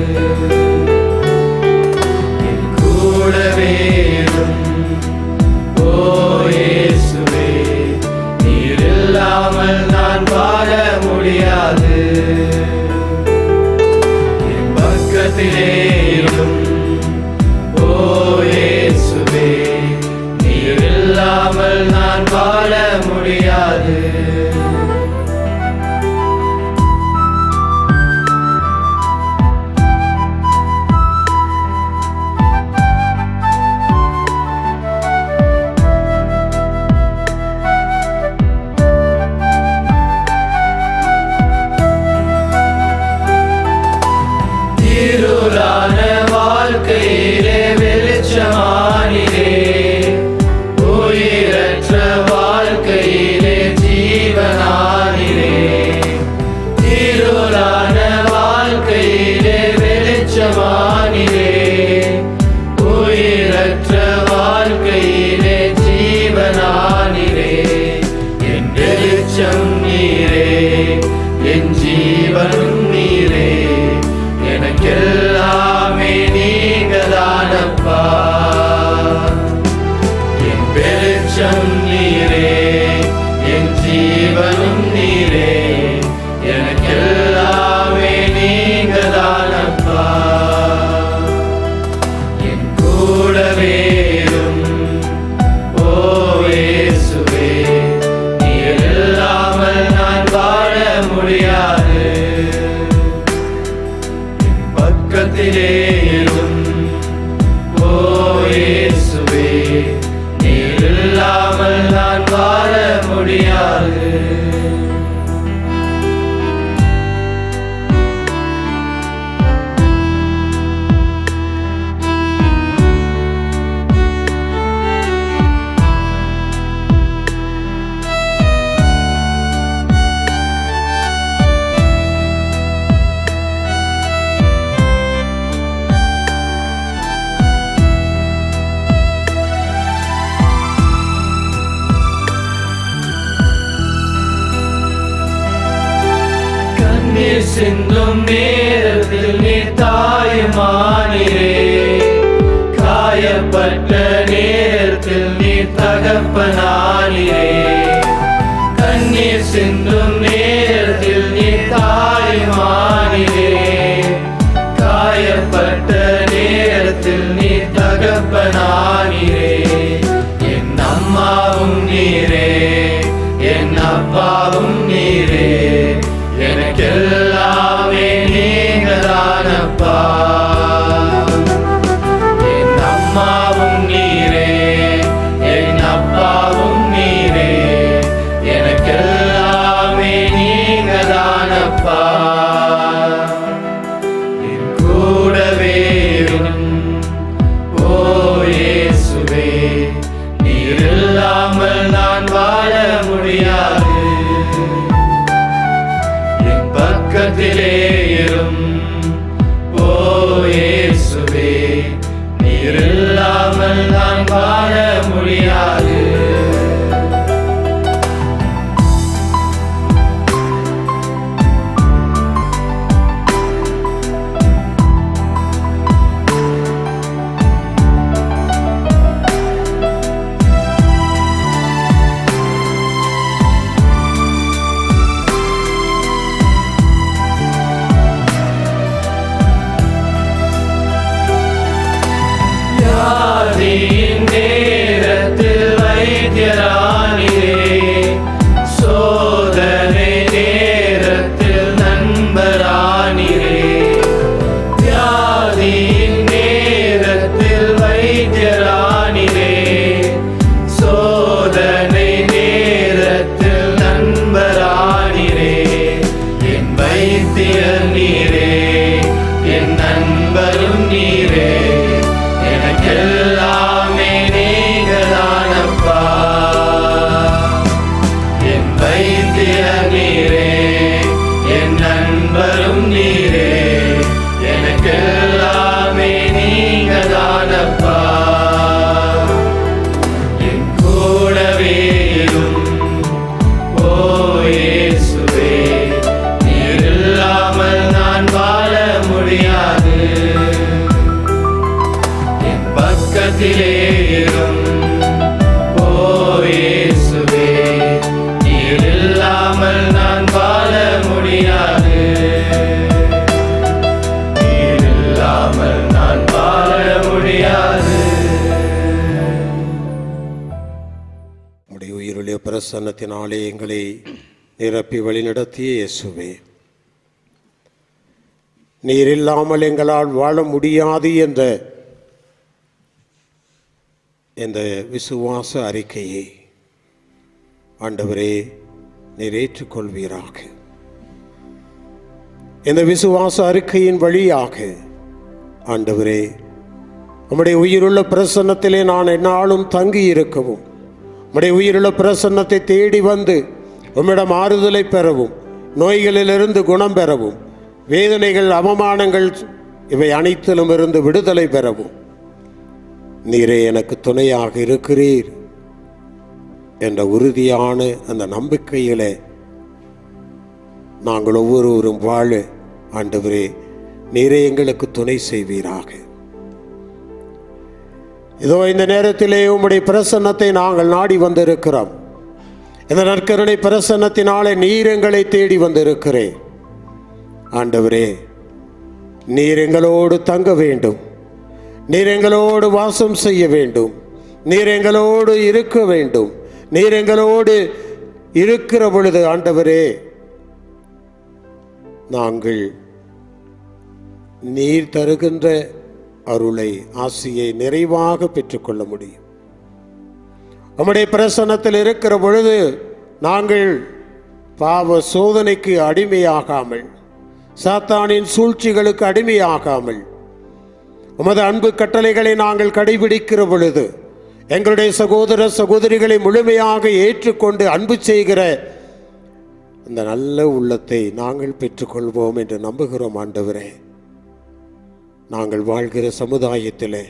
என் கூடவே இரும் ஓ இயேசுவே நீர் இல்லாமல் நான் வாழ முடியாது என் பக்கத்திலே இரும் ஓ இயேசுவே நீர் இல்லாமல் நான் வாழ சிந்தும் நேரத்தில் நீ தாயுமானிரே காயப்பட்ட நேரத்தில் நீ தகப்பனானிரே கண்ணீர் சிந்தும் நேரத்தில் நீ தாயுமானிரே காயப்பட்ட நேரத்தில் நீ தகப்பனானிரே என் அம்மாவும் நீரே என் அப்பாவும் நீரே எனக்கெல்லாமே நீங்க தானப்பா என் அம்மாவும் நீரே என் அப்பாவும் நீரே எனக்கெல்லாமே நீங்க தானப்பா என் கூடவே இரும். ஓ இயேசுவே நீர் இல்லாமல் நான் வாழ முடியாது என் பக்கத்திலே இரும் ஓ இயேசுவே நீர் இல்லாமல் நான் வாழ முடியாது வியாதியின் நேரத்தில் வைத்தியரானிரே சோதனை நேரத்தில் நண்பரானிரே வியாதியின் நேரத்தில் வைத்தியரானிரே சோதனை நேரத்தில் நண்பரானிரே என் வைத்தியர் நீரே என் நண்பரும் நீரே எனக்கெல்லாமே நீங்கதானப்பா என் வைத்தியர் நீரே என் நண்பரும் நீரே எனக்கெல்லாமே நீங்கதானப்பா என் கூடவே இரும். ஓ இயேசுவே நீர் இல்லாமல் நான் வாழ முடியாது என் பக்கத்திலே இரும். ஓ இயேசுவே நீர் இல்லாமல் நான் வாழ முடியாது நீர் இல்லாமல் நான் வாழ முடியாது உடைய உயிருடைய பிரசன்னத்தினாலே எங்களை நிரப்பி வழிநடத்திய இயேசுவே நீர் இல்லாமல் எங்களால் வாழ முடியாது என்ற இந்த விசுவாச அறிக்கையை ஆண்டவரே நீர் ஏற்றுக்கொள்வீராக இந்த விசுவாச அறிக்கையின் வழியாக ஆண்டவரே உம்முடைய உயிருள்ள பிரசன்னத்திலே நான் எந்நாளும் தங்கி இருக்கவும் உம்முடைய உயிருள்ள பிரசன்னத்தை தேடி வந்து உம்மிடம் ஆறுதலை பெறவும் நோய்களிலிருந்து குணம் பெறவும் வேதனைகள் அவமானங்கள் இவை அனைத்திலும் இருந்து விடுதலை பெறவும் நீரே எனக்கு துணையாக இருக்கிறீர் என்ற உறுதியான அந்த நம்பிக்கையிலே நாங்கள் ஒவ்வொருவரும் வாழ ஆண்டவரே நீரே எங்களுக்கு துணை செய்வீராக இதோ இந்த நேரத்திலே உம்முடைய பிரசன்னத்தை நாங்கள் நாடி வந்திருக்கிறோம் இந்த நற்கருணை பிரசன்னத்தினாலே நீர் எங்களை தேடி வந்திருக்கிறேன் ஆண்டவரே நீர் எங்களோடு தங்க வேண்டும் நீர் எங்களோடு வாசம் செய்ய வேண்டும் நீர் எங்களோடு இருக்க வேண்டும் நீர் எங்களோடு இருக்கிற பொழுது ஆண்டவரே நாங்கள் நீர் தருகின்ற அருளை ஆசியை நிறைவாக பெற்றுக்கொள்ள முடியும் நம்முடைய பிரசன்னத்தில் இருக்கிற பொழுது நாங்கள் பாவ சோதனைக்கு அடிமையாகாமல் சாத்தானின் சூழ்ச்சிகளுக்கு அடிமையாகாமல் உமது அன்பு கட்டளைகளை நாங்கள் கடைபிடிக்கிற பொழுது எங்களுடைய சகோதர சகோதரிகளை முழுமையாக ஏற்றுக்கொண்டு அன்பு செய்கிற அந்த நல்ல உள்ளத்தை நாங்கள் பெற்றுக்கொள்வோம் என்று நம்புகிறோம் ஆண்டவரே நாங்கள் வாழ்கிற சமுதாயத்திலே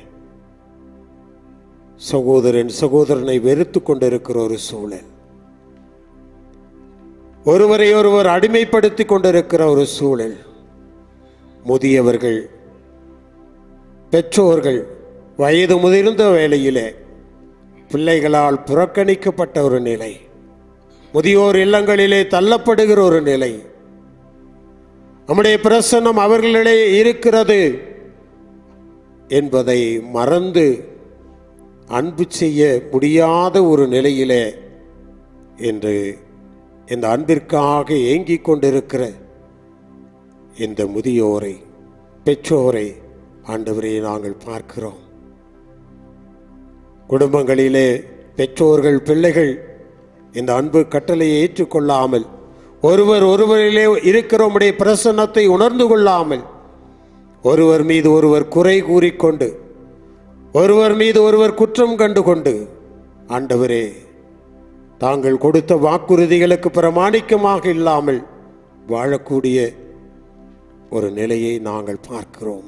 சகோதரன் சகோதரனை வெறுத்து கொண்டிருக்கிற ஒரு சூழல் ஒருவரை ஒருவர் அடிமைப்படுத்தி கொண்டிருக்கிற ஒரு சூழல் முதியவர்கள் பெற்றோர்கள் வயது முதிர்ந்த வேளையிலே பிள்ளைகளால் புறக்கணிக்கப்பட்ட ஒரு நிலை முதியோர் இல்லங்களிலே தள்ளப்படுகிற ஒரு நிலை நம்முடைய பிரசன்னம் அவர்களிடையே இருக்கிறது என்பதை மறந்து அன்பு செய்ய முடியாத ஒரு நிலையிலே என்று இந்த அன்பிற்காக ஏங்கிக் கொண்டிருக்கிற இந்த முதியோரை பெற்றோரை ஆண்டவரை நாங்கள் பார்க்கிறோம் குடும்பங்களிலே பெற்றோர்கள் பிள்ளைகள் இந்த அன்பு கட்டளையை ஏற்றுக்கொள்ளாமல் ஒருவர் ஒருவரிலே இருக்கிற உம்முடைய பிரசன்னத்தை உணர்ந்து கொள்ளாமல் ஒருவர் மீது ஒருவர் குறை கூறிக்கொண்டு ஒருவர் மீது ஒருவர் குற்றம் கண்டு கொண்டு ஆண்டவரே தாங்கள் கொடுத்த வாக்குறுதிகளுக்கு பிரமாணிக்கமாக இல்லாமல் வாழக்கூடிய ஒரு நிலையை நாங்கள் பார்க்கிறோம்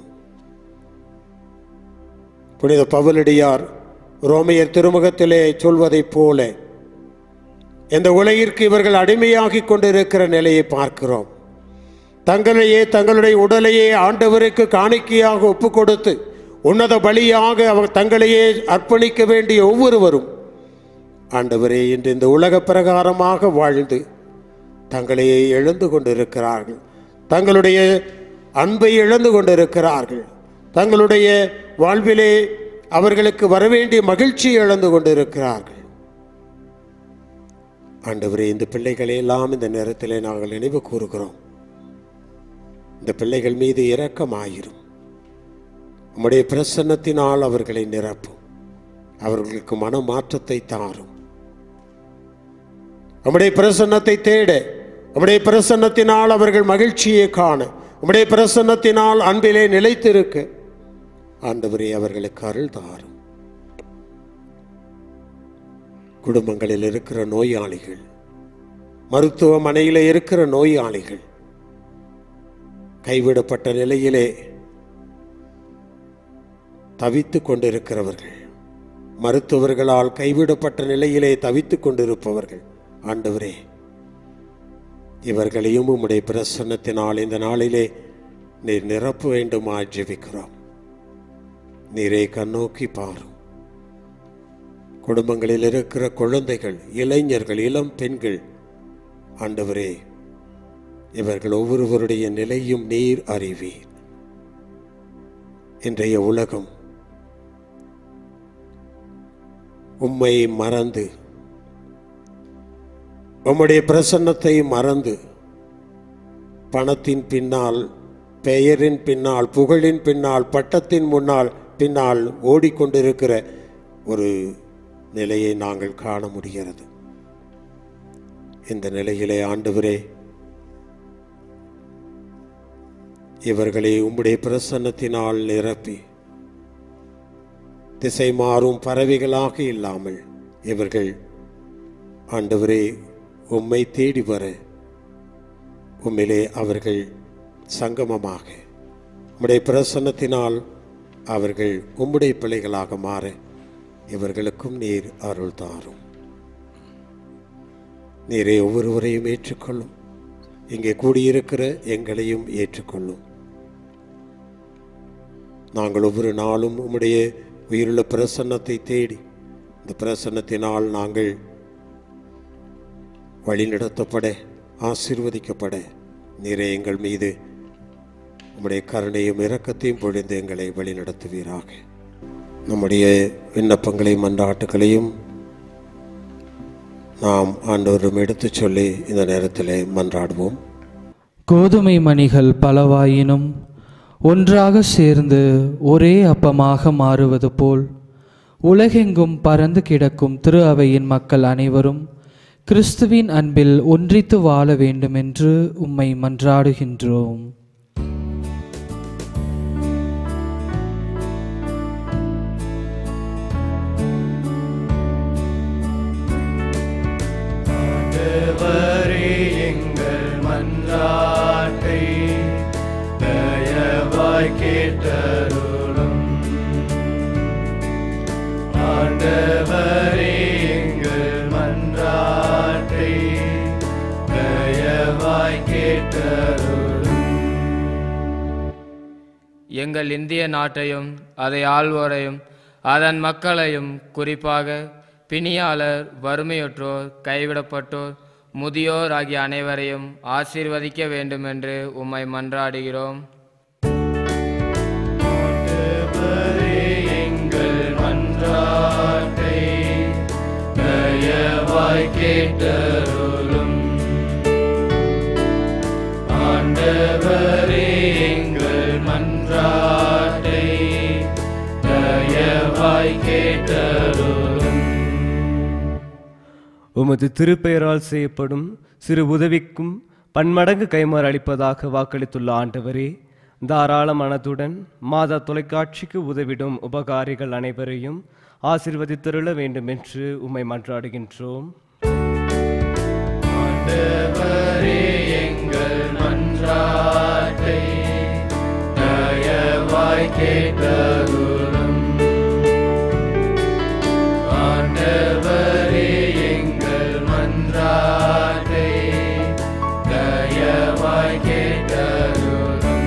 புனித பவுலடியார் ரோமையர் திருமுகத்திலே சொல்வதைப் போல இந்த உலகிற்கு இவர்கள் அடிமையாகிக் கொண்டிருக்கிற நிலையை பார்க்கிறோம் தங்களையே தங்களுடைய உடலையே ஆண்டவருக்கு காணிக்கையாக ஒப்பு கொடுத்து உன்னத பலியாக அவர் தங்களையே அர்ப்பணிக்க வேண்டிய ஒவ்வொருவரும் ஆண்டவரே இன்று இந்த உலக பிரகாரமாக வாழ்ந்து தங்களையே இழந்து கொண்டிருக்கிறார்கள் தங்களுடைய அன்பை இழந்து கொண்டிருக்கிறார்கள் தங்களுடைய வாழ்விலே அவர்களுக்கு வரவேண்டிய மகிழ்ச்சியை இழந்து கொண்டிருக்கிறார்கள் ஆண்டவரே இந்த பிள்ளைகளை எல்லாம் இந்த நேரத்திலே நாங்கள் நினைவு கூறுகிறோம் இந்த பிள்ளைகள் மீது இரக்கமாயிரும் உம்முடைய பிரசன்னத்தினால் அவர்களை நிரப்பும் அவர்களுக்கு மன மாற்றத்தை தாரும் உம்முடைய பிரசன்னத்தை தேட உம்முடைய பிரசன்னத்தினால் அவர்கள் மகிழ்ச்சியை காண உம்முடைய பிரசன்னத்தினால் அன்பிலே நிலைத்திருக்க ஆண்டவரே அவர்களுக்கு அருள் தாரும் குடும்பங்களில் இருக்கிற நோயாளிகள் மருத்துவமனையில் இருக்கிற நோயாளிகள் கைவிடப்பட்ட நிலையிலே தவித்துக் கொண்டிருக்கிறவர்கள் மருத்துவர்களால் கைவிடப்பட்ட நிலையிலே தவித்துக் கொண்டிருப்பவர்கள் ஆண்டவரே இவர்களையும் உம்முடைய பிரசன்னத்தினால் இந்த நாளிலே நீர் நிரப்ப வேண்டுமா ஜெபிக்கிறோம் நீரே கண்ணோக்கி பாரும் குடும்பங்களில் இருக்கிற குழந்தைகள் இளைஞர்கள் இளம் பெண்கள் ஆண்டவரே இவர்கள் ஒவ்வொருவருடைய நிலையும் நீர் அறிவீர் இன்றைய உலகம் உம்மை மறந்து உம்முடைய பிரசன்னத்தை மறந்து பணத்தின் பின்னால் பெயரின் பின்னால் புகழின் பின்னால் பட்டத்தின் முன்னால் பின்னால் ஓடிக்கொண்டிருக்கிற ஒரு நிலையை நாங்கள் காண முடிகிறது இந்த நிலையிலே ஆண்டவரே இவர்களை உம்முடைய பிரசன்னத்தினால் நிரப்பி திசை மாறும் பறவைகளாக இல்லாமல் இவர்கள் ஆண்டவரே உம்மை தேடி வர உம்மிலே அவர்கள் சங்கமமாக உம்முடைய பிரசன்னத்தினால் அவர்கள் உம்முடைய பிள்ளைகளாக மாற இவர்களுக்கும் நீர் அருள் தாரும் நீரே ஒவ்வொருவரையும் ஏற்றுக்கொள்ளும் இங்கே கூடியிருக்கிற எங்களையும் ஏற்றுக்கொள்ளும் நாங்கள் ஒவ்வொரு நாளும் உம்முடைய உயிருள்ள பிரசன்னத்தை தேடி இந்த பிரசன்னத்தினால் நாங்கள் வழிநடத்தப்பட ஆசீர்வதிக்கப்பட நீரே எங்கள் மீது உம்முடைய கருணையும் இரக்கத்தையும் பொழிந்து எங்களை வழிநடத்துவீராக நம்முடைய விண்ணப்பங்களையும் மன்றாட்டுகளையும் நாம் ஆண்டவரும் எடுத்துச் சொல்லி இந்த நேரத்தில் மன்றாடுவோம் கோதுமை மணிகள் பலவாயினும் ஒன்றாக சேர்ந்து ஒரே அப்பமாக மாறுவது போல் உலகெங்கும் பறந்து கிடக்கும் திரு அவையின் மக்கள் அனைவரும் கிறிஸ்துவின் அன்பில் ஒன்றித்து வாழ வேண்டுமென்று உம்மை மன்றாடுகின்றோம் ஆண்டவரே எங்கள் மன்றாட்டை தயவாய் கேட்டருளும் ஆண்டவரே எங்கள் மன்றாட்டை தயவாய் எங்கள் இந்திய நாட்டையும் அதை ஆள்வோரையும் அதன் மக்களையும் குறிப்பாக பிணியாளர் வறுமையுற்றோர் கைவிடப்பட்டோர் முதியோர் ஆகிய அனைவரையும் ஆசீர்வதிக்க வேண்டுமென்று உம்மை மன்றாடுகிறோம் ஆண்டவரே, எங்கள் மன்றாட்டை தயவாய் கேட்டருளும் ஆண்டவரே எங்கள் மன்றாட்டை தயவாய் கேட்டருளும் உமது திருப்பெயரால் செய்யப்படும் சிறு உதவிக்கும் பன்மடங்கு கைமாறு அளிப்பதாக வாக்களித்துள்ள ஆண்டவரே தாராள மனதுடன் மாதா தொலைக்காட்சிக்கு உதவிடும் உபகாரிகள் அனைவரையும் ஆசிர்வதித்தருள வேண்டும் என்று உம்மை மன்றாடுகின்றோம் ஆண்டவரே எங்கள் மன்றாட்டை தயவாய் கேட்டருளும் ஆண்டவரே எங்கள் மன்றாட்டை தயவாய் கேட்டருளும்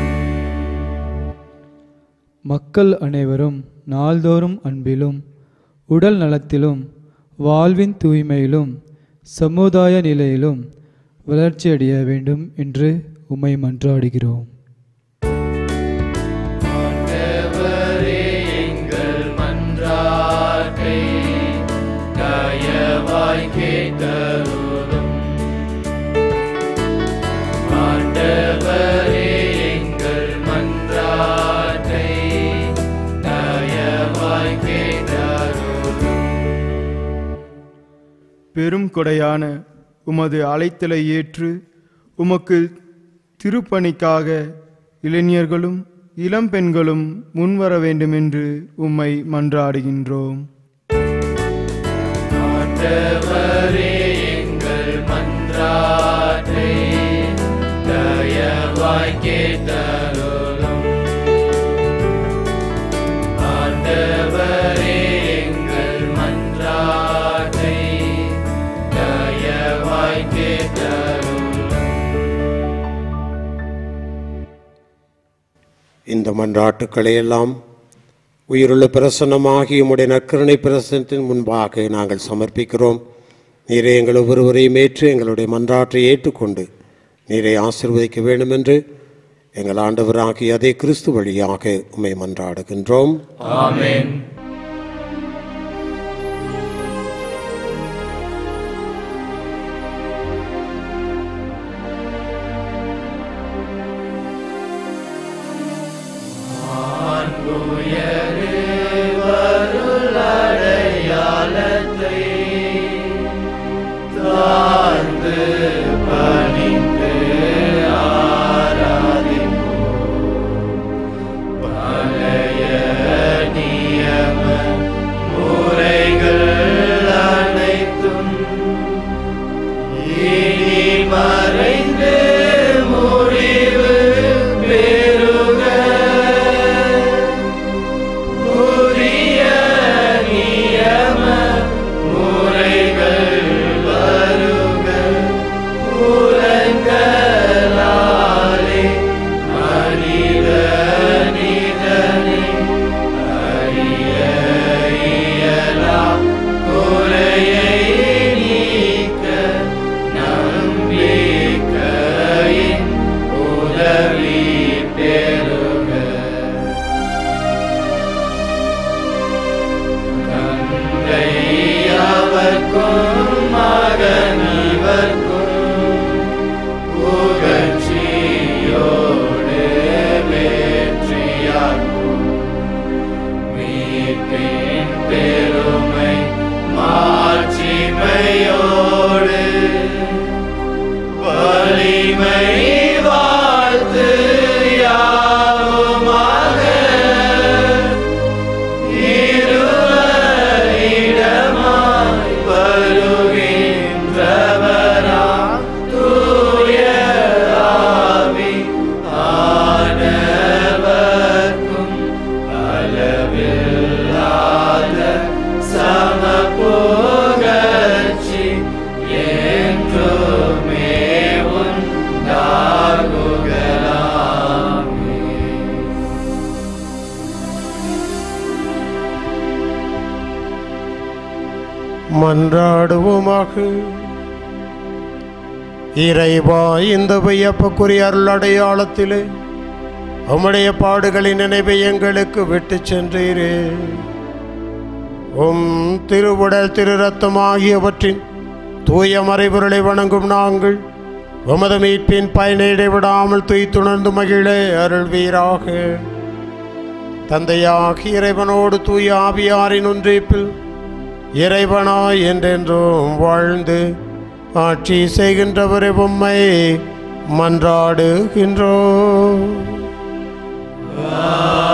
மக்கள் அனைவரும் நாள்தோறும் அன்பிலும் உடல் நலத்திலும் வாழ்வின் தூய்மையிலும் சமுதாய நிலையிலும் வளர்ச்சியடைய வேண்டும் என்று உம்மை மன்றாடுகிறோம் ஆண்டவரே எங்கள் மன்றாட்டை தயவாய் கேட்டருளும் ஆண்டவரே எங்கள் மன்றாட்டை தயவாய் கேட்டருளும் பெரும் கொடையான உமது அழைத்தலை ஏற்று உமக்கு திருப்பணிக்காக இளைஞர்களும் இளம்பெண்களும் முன்வர வேண்டுமென்று உம்மை மன்றாடுகின்றோம் ஆண்டவரே எங்கள் மன்றாட்டை தயவாய் கேட்டருளும் ஆண்டவரே எங்கள் மன்றாட்டை தயவாய் கேட்டருளும் இந்த மன்றாட்டுக்களை எல்லாம் உயிருள்ள பிரசன்னமாகி உம்முடைய நற்கருணை பிரசனத்தின் முன்பாக நாங்கள் சமர்ப்பிக்கிறோம் நீரை எங்கள் ஒவ்வொருவரையும் ஏற்று எங்களுடைய மன்றாட்டை ஏற்றுக்கொண்டு நீரை ஆசிர்வதிக்க வேண்டும் என்று எங்கள் ஆண்டவராகிய அதே கிறிஸ்து வழியாக உம்மை மன்றாடுகின்றோம் ஆமென் வருளடையாளத்தை தாழ்ந்து பணிந்து ஆராதிப்போம் பழைய நியம முறைகள் அனைத்தும் இனி மறைந்து முடிவு பெறுக புதிய நியம முறைகள் வருக புலன்களாலே மனித நிதனை அறிய இயலாம் குறையை நீக்க நம்பிக்கை மன்றாடுவோமாக இறைவா இந்த வியப்புக்குரிய அருள் அடையாளத்திலே உம்முடைய பாடுகளின் நினைவை எங்களுக்கு விட்டு சென்றீரே உம் திருவுடல் திரு ரத்தம் ஆகியவற்றின் தூய மறைபொருளை வணங்கும் நாங்கள் உமது மீட்பின் பயனை இடைவிடாமல் துய்த்துணர்ந்து மகிழ அருள்வீராக தந்தையாகி இறைவனோடு தூய ஆவியாரின் ஒன்றிப்பில் இறைவனாய் என்றென்றும் வாழ்ந்து ஆட்சி செய்கின்றவரை உம்மை மன்றாடுகின்றோம் ஆமென்